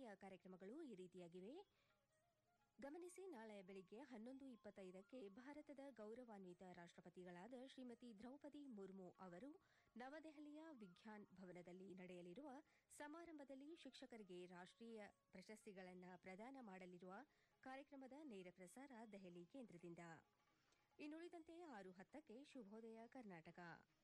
ನಾಳೆಯ ಕಾರ್ಯಕ್ರಮಗಳು ಈ ರೀತಿಯಾಗಿವೆ ಗಮನಿಸಿ ನಾಳೆ ಬೆಳಿಗ್ಗೆ ಹನ್ನೊಂದು ಇಪ್ಪತ್ತೈದಕ್ಕೆ ಭಾರತದ ಗೌರವಾನ್ವಿತ ರಾಷ್ಟ್ರಪತಿಗಳಾದ ಶ್ರೀಮತಿ ದ್ರೌಪದಿ ಮುರ್ಮು ಅವರು ನವದೆಹಲಿಯ ವಿಜ್ಞಾನ್ ಭವನದಲ್ಲಿ ನಡೆಯಲಿರುವ ಸಮಾರಂಭದಲ್ಲಿ ಶಿಕ್ಷಕರಿಗೆ ರಾಷ್ಟ್ರೀಯ ಪ್ರಶಸ್ತಿಗಳನ್ನು ಪ್ರದಾನ ಮಾಡಲಿರುವ ಕಾರ್ಯಕ್ರಮದ ನೇರ ಪ್ರಸಾರ ದೆಹಲಿ ಕೇಂದ್ರದಿಂದ ಇನ್ನುಳಿದಂತೆ ಆರು ಹತ್ತಕ್ಕೆ ಶುಭೋದಯ ಕರ್ನಾಟಕ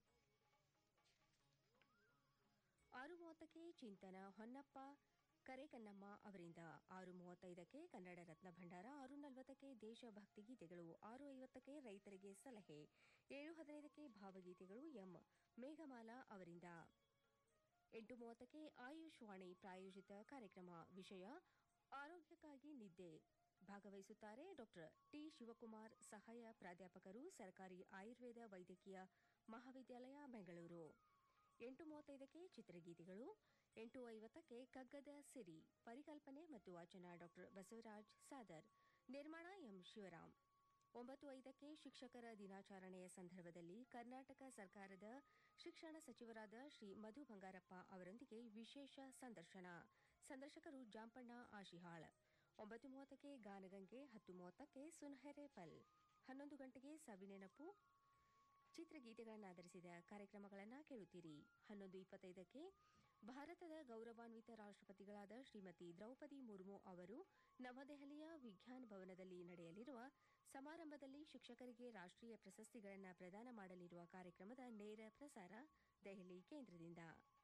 ಆರು ಮೂವತ್ತಕ್ಕೆ ಚಿಂತನ ಹೊನ್ನಪ್ಪ ಕರೆಕನ್ನಮ್ಮ ಅವರಿಂದ ಆರು ಮೂವತ್ತೈದಕ್ಕೆ ಕನ್ನಡ ರತ್ನ ಭಂಡಾರ ಆರು ನಲವತ್ತಕ್ಕೆ ದೇಶಭಕ್ತಿ ಗೀತೆಗಳು ಆರು ಐವತ್ತಕ್ಕೆ ರೈತರಿಗೆ ಸಲಹೆ ಏಳು ಹದಿನೈದಕ್ಕೆ ಭಾವಗೀತೆಗಳು ಎಂ ಮೇಘಮಾಲಾ ಅವರಿಂದ ಎಂಟು ಮೂವತ್ತಕ್ಕೆ ಆಯುಷ್ ವಾಣಿ ಪ್ರಾಯೋಜಿತ ಕಾರ್ಯಕ್ರಮ ವಿಷಯ ಆರೋಗ್ಯಕ್ಕಾಗಿ ನಿದ್ದೆ ಭಾಗವಹಿಸುತ್ತಾರೆ ಡಾಕ್ಟರ್ ಟಿ ಶಿವಕುಮಾರ್ ಸಹಾಯ ಪ್ರಾಧ್ಯಾಪಕರು ಸರ್ಕಾರಿ ಆಯುರ್ವೇದ ವೈದ್ಯಕೀಯ ಮಹಾವಿದ್ಯಾಲಯ ಬೆಂಗಳೂರು ಎಂಟು ಮೂವತ್ತೈದಕ್ಕೆ ಚಿತ್ರಗೀತೆಗಳು ಎಂಟು ಐವತ್ತಕ್ಕೆ ಕಗ್ಗದ ಸಿರಿ ಪರಿಕಲ್ಪನೆ ಮತ್ತು ವಾಚನ ಡಾಕ್ಟರ್ ಬಸವರಾಜ್ ಸಾದರ್ ನಿರ್ಮಾಣ ಎಂ ಶಿವರಾಮ್ ಒಂಬತ್ತು ಐದಕ್ಕೆ ಶಿಕ್ಷಕರ ದಿನಾಚರಣೆಯ ಸಂದರ್ಭದಲ್ಲಿ ಕರ್ನಾಟಕ ಸರ್ಕಾರದ ಶಿಕ್ಷಣ ಸಚಿವರಾದ ಶ್ರೀ ಮಧು ಬಂಗಾರಪ್ಪ ಅವರೊಂದಿಗೆ ವಿಶೇಷ ಸಂದರ್ಶನ ಸಂದರ್ಶಕರು ಜಾಂಪಣ್ಣ ಆಶಿಹಾಳ್ ಒಂಬತ್ತು ಮೂವತ್ತಕ್ಕೆ ಗಾನಗಂಗೆ ಹತ್ತು ಮೂವತ್ತಕ್ಕೆ ಸುನ್ಹೆರೆ ಪಲ್ ಹನ್ನೊಂದು ಗಂಟೆಗೆ ಸವಿನೆನಪು ಚಿತ್ರಗೀತೆಗಳನ್ನು ಆಧರಿಸಿದ ಕಾರ್ಯಕ್ರಮಗಳನ್ನು ಕೇಳುತ್ತೀರಿ ಹನ್ನೊಂದು ಇಪ್ಪತ್ತೈದಕ್ಕೆ ಭಾರತದ ಗೌರವಾನ್ವಿತ ರಾಷ್ಟ್ರಪತಿಗಳಾದ ಶ್ರೀಮತಿ ದ್ರೌಪದಿ ಮುರ್ಮು ಅವರು ನವದೆಹಲಿಯ ವಿಜ್ಞಾನ್ ಭವನದಲ್ಲಿ ನಡೆಯಲಿರುವ ಸಮಾರಂಭದಲ್ಲಿ ಶಿಕ್ಷಕರಿಗೆ ರಾಷ್ಟ್ರೀಯ ಪ್ರಶಸ್ತಿಗಳನ್ನು ಪ್ರದಾನ ಮಾಡಲಿರುವ ಕಾರ್ಯಕ್ರಮದ ನೇರ ಪ್ರಸಾರ ದೆಹಲಿ ಕೇಂದ್ರದಿಂದ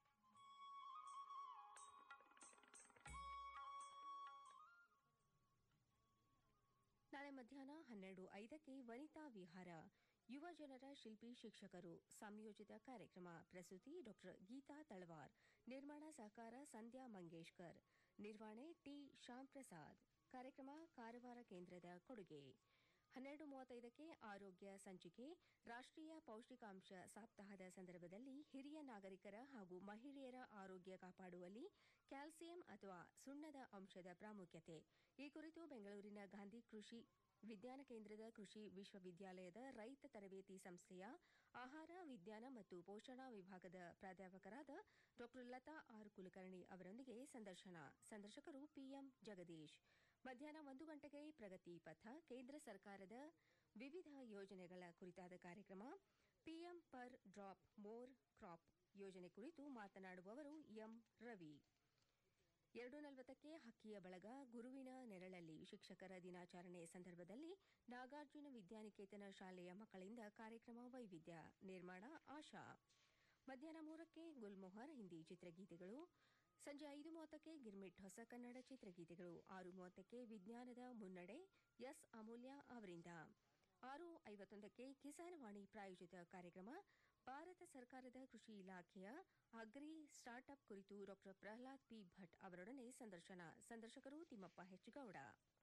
ನಾಳೆ ಮಧ್ಯಾಹ್ನ ಹನ್ನೆರಡು ಐದಕ್ಕೆ ವನಿತಾ ವಿಹಾರ ಯುವ ಜನರ ಶಿಲ್ಪಿ ಶಿಕ್ಷಕರು ಸಂಯೋಜಿತ ಕಾರ್ಯಕ್ರಮ ಪ್ರಸ್ತುತಿ ಡಾಕ್ಟರ್ ಗೀತಾ ತಳವಾರ್ ನಿರ್ಮಾಣ ಸಹಕಾರ ಸಂಧ್ಯಾ ಮಂಗೇಶ್ಕರ್ ನಿರ್ವಹಣೆ ಟಿ ಶ್ಯಾಮ್ ಪ್ರಸಾದ್ ಕಾರ್ಯಕ್ರಮ ಕಾರವಾರ ಕೇಂದ್ರದ ಕೊಡುಗೆ ಹನ್ನೆರಡು ಮೂವತ್ತೈದಕ್ಕೆ ಆರೋಗ್ಯ ಸಂಚಿಕೆ ರಾಷ್ಟ್ರೀಯ ಪೌಷ್ಟಿಕಾಂಶ ಸಪ್ತಾಹದ ಸಂದರ್ಭದಲ್ಲಿ ಹಿರಿಯ ನಾಗರಿಕರ ಹಾಗೂ ಮಹಿಳೆಯರ ಆರೋಗ್ಯ ಕಾಪಾಡುವಲ್ಲಿ ಕ್ಯಾಲ್ಸಿಯಂ ಅಥವಾ ಸುಣ್ಣದ ಅಂಶದ ಪ್ರಾಮುಖ್ಯತೆ ಈ ಕುರಿತು ಬೆಂಗಳೂರಿನ ಗಾಂಧಿ ಕೃಷಿ ವಿಜ್ಞಾನ ಕೇಂದ್ರದ ಕೃಷಿ ವಿಶ್ವವಿದ್ಯಾಲಯದ ರೈತ ತರಬೇತಿ ಸಂಸ್ಥೆಯ ಆಹಾರ ವಿಜ್ಞಾನ ಮತ್ತು ಪೋಷಣಾ ವಿಭಾಗದ ಪ್ರಾಧ್ಯಾಪಕರಾದ ಡಾ ಲತಾ ಆರ್ ಕುಲಕರ್ಣಿ ಅವರೊಂದಿಗೆ ಸಂದರ್ಶನ ಸಂದರ್ಶಕರು ಪಿಎಂ ಜಗದೀಶ್ ಮಧ್ಯಾಹ್ನ ಒಂದು ಗಂಟೆಗೆ ಪ್ರಗತಿ ಪಥ ಕೇಂದ್ರ ಸರ್ಕಾರದ ವಿವಿಧ ಯೋಜನೆಗಳ ಕುರಿತಾದ ಕಾರ್ಯಕ್ರಮ PM per drop more crop ಯೋಜನೆ ಕುರಿತು ಮಾತನಾಡುವವರು ಎಂ ರವಿ ಎರಡು ನಲವತ್ತಕ್ಕೆ ಹಕ್ಕಿಯ ಬಳಗ ಗುರುವಿನ ನೆರಳಲ್ಲಿ ಶಿಕ್ಷಕರ ದಿನಾಚರಣೆ ಸಂದರ್ಭದಲ್ಲಿ ನಾಗಾರ್ಜುನ ವಿದ್ಯಾನಿಕೇತನ ಶಾಲೆಯ ಮಕ್ಕಳಿಂದ ಕಾರ್ಯಕ್ರಮ ವೈವಿಧ್ಯ ನಿರ್ಮಾಣ ಆಶಾ ಮಧ್ಯಾಹ್ನ ಮೂರಕ್ಕೆ ಗುಲ್ಮೊಹರ್ ಹಿಂದಿ ಚಿತ್ರಗೀತೆಗಳು ಸಂಜೆ ಐದು ಮೂವತ್ತಕ್ಕೆ ಗಿರ್ಮಿಟ್ ಹೊಸ ಕನ್ನಡ ಚಿತ್ರಗೀತೆಗಳು ಆರು ಮೂವತ್ತಕ್ಕೆ ವಿಜ್ಞಾನದ ಮುನ್ನಡೆ ಎಸ್ ಅಮೂಲ್ಯ ಅವರಿಂದ ಆರು ಐವತ್ತೊಂದಕ್ಕೆ ಕಿಸಾನ್ ವಾಣಿ ಪ್ರಾಯೋಜಿತ ಕಾರ್ಯಕ್ರಮ ಭಾರತ ಸರ್ಕಾರದ ಕೃಷಿ ಇಲಾಖೆಯ ಅಗ್ರಿ ಸ್ಟಾರ್ಟ್ಅಪ್ ಕುರಿತು ಡಾ ಪ್ರಹ್ಲಾದ್ ಪಿ ಭಟ್ ಅವರೊಡನೆ ಸಂದರ್ಶನ ಸಂದರ್ಶಕರು ತಿಮ್ಮಪ್ಪ ಹೆಚ್ಗೌಡ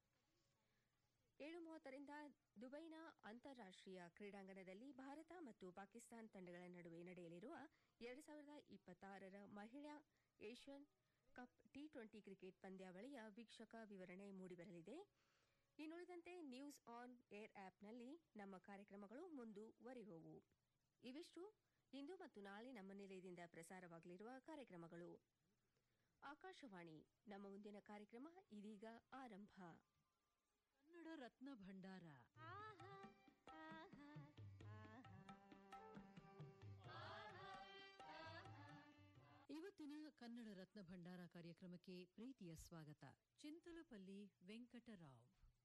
ಏಳು ಮೂವತ್ತರಿಂದ ದುಬೈನ ಅಂತಾರಾಷ್ಟೀಯ ಕ್ರೀಡಾಂಗಣದಲ್ಲಿ ಭಾರತ ಮತ್ತು ಪಾಕಿಸ್ತಾನ ತಂಡಗಳ ನಡುವೆ ನಡೆಯಲಿರುವ ಎರಡು ಸಾವಿರದ ಇಪ್ಪತ್ತಾರರ ಮಹಿಳಾ Asian cup T twenty cricket ಪಂದ್ಯಾವಳಿಯ ವೀಕ್ಷಕ ವಿವರಣೆ ಮೂಡಿಬರಲಿದೆ ಇನ್ನುಳಿದಂತೆ ನ್ಯೂಸ್ ಆನ್ ಏರ್ ಆಪ್ನಲ್ಲಿ ನಮ್ಮ ಕಾರ್ಯಕ್ರಮಗಳು ಮುಂದುವರಿಯುವವು ಇವಿಷ್ಟು ಇಂದು ಮತ್ತು ನಾಳೆ ನಮ್ಮ ನಿಲಯದಿಂದ ಪ್ರಸಾರವಾಗಲಿರುವ ಕಾರ್ಯಕ್ರಮಗಳು ಆಕಾಶವಾಣಿ ನಮ್ಮ ಮುಂದಿನ ಕಾರ್ಯಕ್ರಮ ಇದೀಗ ಆರಂಭ ಕನ್ನಡ ರತ್ನ ಭಂಡಾರ ಇವತ್ತಿನ ಕನ್ನಡ ರತ್ನ ಭಂಡಾರ ಕಾರ್ಯಕ್ರಮಕ್ಕೆ ಪ್ರೀತಿಯ ಸ್ವಾಗತ ಚಿಂತಲಪಲ್ಲಿ ವೆಂಕಟರಾವ್